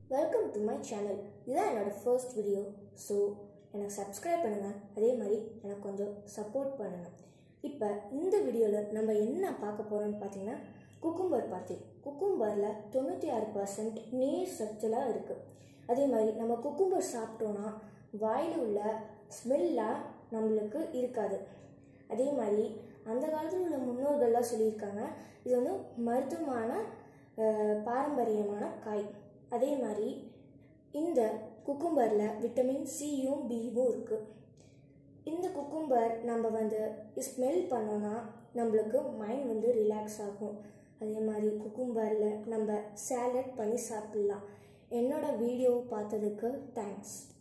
welcome to my channel இதுதான் என்னோட first video so எனக்கு சப்ஸ்கிரைப் பண்ணுங்கள் அதே மாதிரி எனக்கு கொஞ்சம் சப்போர்ட் பண்ணுங்கள் இப்போ இந்த வீடியோவில் நம்ம என்ன பார்க்க போகிறோம்னு பார்த்தீங்கன்னா குக்கும்பர் பார்த்தி குக்கும்பரில் தொண்ணூற்றி ஆறு பர்சன்ட் நீர் சத்துலாம் இருக்குது அதே மாதிரி நம்ம குக்கும்பர் சாப்பிட்டோன்னா வாயில் உள்ள ஸ்மெல்லாம் நம்மளுக்கு இருக்காது அதே மாதிரி அந்த காலத்தில் உள்ள முன்னோர்கள்லாம் சொல்லியிருக்காங்க இது வந்து மருத்துவமான அஹ், பாரம்பரியமான காய் அதே மாதிரி இந்த குக்கும்பரில் விட்டமின் சியும் பியும் இருக்குது இந்த குக்கும்பர் நம்ம வந்து ஸ்மெல் பண்ணோன்னா நம்மளுக்கு மைண்ட் வந்து ரிலாக்ஸ் ஆகும் அதே மாதிரி குக்கும்பரில் நம்ம சேலட் பண்ணி சாப்பிட்லாம் என்னோட வீடியோ பார்த்ததுக்கு தேங்க்ஸ்